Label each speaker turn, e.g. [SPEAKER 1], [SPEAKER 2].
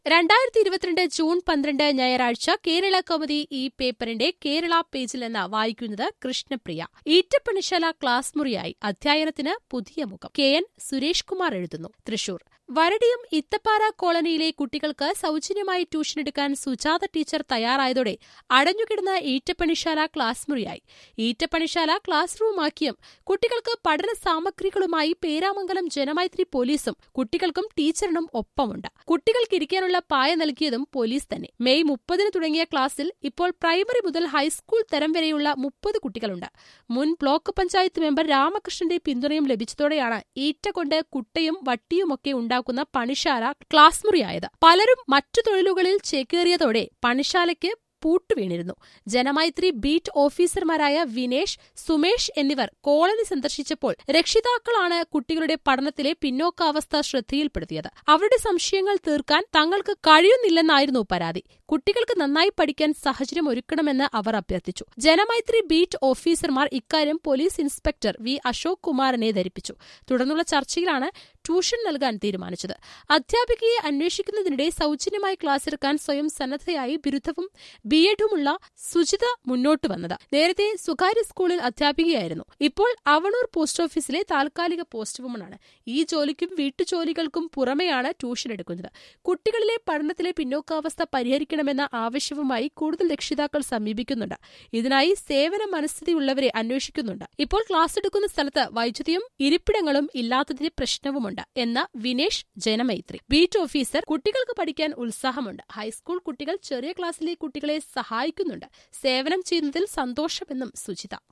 [SPEAKER 1] രണ്ടായിരത്തി ഇരുപത്തിരണ്ട് ജൂൺ പന്ത്രണ്ട് ഞായറാഴ്ച കേരള കൗമുദി ഈ പേപ്പറിന്റെ കേരള പേജിൽ നിന്ന് വായിക്കുന്നത് കൃഷ്ണപ്രിയ ഈറ്റപ്പണിശാല ക്ലാസ് മുറിയായി അധ്യയനത്തിന് പുതിയ മുഖം കെ എൻ സുരേഷ് കുമാർ എഴുതുന്നു തൃശൂർ വരടിയും ഇത്തപ്പാറ കോളനിയിലെ കുട്ടികൾക്ക് സൗജന്യമായി ട്യൂഷൻ എടുക്കാൻ സുജാത ടീച്ചർ തയ്യാറായതോടെ അടഞ്ഞുകിടന്ന ഈറ്റപ്പണിശാല ക്ലാസ് മുറിയായി ഈറ്റപ്പണിശാല ക്ലാസ് റൂമാക്കിയും കുട്ടികൾക്ക് പഠന സാമഗ്രികളുമായി പേരാമംഗലം ജനമൈത്രി പോലീസും കുട്ടികൾക്കും ടീച്ചറിനും ഒപ്പമുണ്ട് കുട്ടികൾക്ക് ഇരിക്കാനുള്ള പായ നൽകിയതും പോലീസ് തന്നെ മെയ് മുപ്പതിന് തുടങ്ങിയ ക്ലാസ്സിൽ ഇപ്പോൾ പ്രൈമറി മുതൽ ഹൈസ്കൂൾ തരം വരെയുള്ള മുപ്പത് കുട്ടികളുണ്ട് മുൻ ബ്ലോക്ക് പഞ്ചായത്ത് മെമ്പർ രാമകൃഷ്ണന്റെ പിന്തുണയും ലഭിച്ചതോടെയാണ് ഈറ്റ കൊണ്ട് കുട്ടയും വട്ടിയുമൊക്കെ ഉണ്ടാക്കുന്ന പണിശാല ക്ലാസ് മുറിയായത് പലരും മറ്റു തൊഴിലുകളിൽ ചേക്കേറിയതോടെ പണിശാലയ്ക്ക് പൂട്ടുവീണിരുന്നു ജനമൈത്രി ബീറ്റ് ഓഫീസർമാരായ വിനേഷ് സുമേഷ് എന്നിവർ കോളനി സന്ദർശിച്ചപ്പോൾ രക്ഷിതാക്കളാണ് കുട്ടികളുടെ പഠനത്തിലെ പിന്നോക്കാവസ്ഥ ശ്രദ്ധയിൽപ്പെടുത്തിയത് അവരുടെ സംശയങ്ങൾ തീർക്കാൻ തങ്ങൾക്ക് കഴിയുന്നില്ലെന്നായിരുന്നു പരാതി കുട്ടികൾക്ക് നന്നായി പഠിക്കാൻ സാഹചര്യം ഒരുക്കണമെന്ന് അവർ അഭ്യർത്ഥിച്ചു ജനമൈത്രി ബീറ്റ് ഓഫീസർമാർ ഇക്കാര്യം പോലീസ് ഇൻസ്പെക്ടർ വി അശോക് കുമാറിനെ ധരിപ്പിച്ചു തുടർന്നുള്ള ചർച്ചയിലാണ് ട്യൂഷൻ നൽകാൻ തീരുമാനിച്ചത് അധ്യാപികയെ അന്വേഷിക്കുന്നതിനിടെ സൗജന്യമായി ക്ലാസ് എടുക്കാൻ സ്വയം സന്നദ്ധയായി ബിരുദവും ബി എഡുമുള്ള സുജിത മുന്നോട്ട് വന്നത് നേരത്തെ സ്വകാര്യ സ്കൂളിൽ അധ്യാപികയായിരുന്നു ഇപ്പോൾ അവണൂർ പോസ്റ്റ് ഓഫീസിലെ താൽക്കാലിക പോസ്റ്റ് വുമണാണ് ഈ ജോലിക്കും വീട്ടുജോലികൾക്കും പുറമെയാണ് ട്യൂഷൻ എടുക്കുന്നത് കുട്ടികളിലെ പഠനത്തിലെ പിന്നോക്കാവസ്ഥ പരിഹരിക്കണമെന്ന ആവശ്യവുമായി കൂടുതൽ രക്ഷിതാക്കൾ സമീപിക്കുന്നുണ്ട് ഇതിനായി സേവന മനസ്ഥിതിയുള്ളവരെ അന്വേഷിക്കുന്നുണ്ട് ഇപ്പോൾ ക്ലാസ് എടുക്കുന്ന സ്ഥലത്ത് വൈദ്യുതിയും ഇരിപ്പിടങ്ങളും ഇല്ലാത്തതിന്റെ പ്രശ്നവുമുണ്ട് എന്ന് വിനേഷ് ജനമൈത്രി ബീറ്റ് ഓഫീസർ കുട്ടികൾക്ക് പഠിക്കാൻ ഉത്സാഹമുണ്ട് ഹൈസ്കൂൾ കുട്ടികൾ ചെറിയ ക്ലാസ്സിലെ കുട്ടികളെ സഹായിക്കുന്നുണ്ട് സേവനം ചെയ്യുന്നതിൽ സന്തോഷമെന്നും സുജിത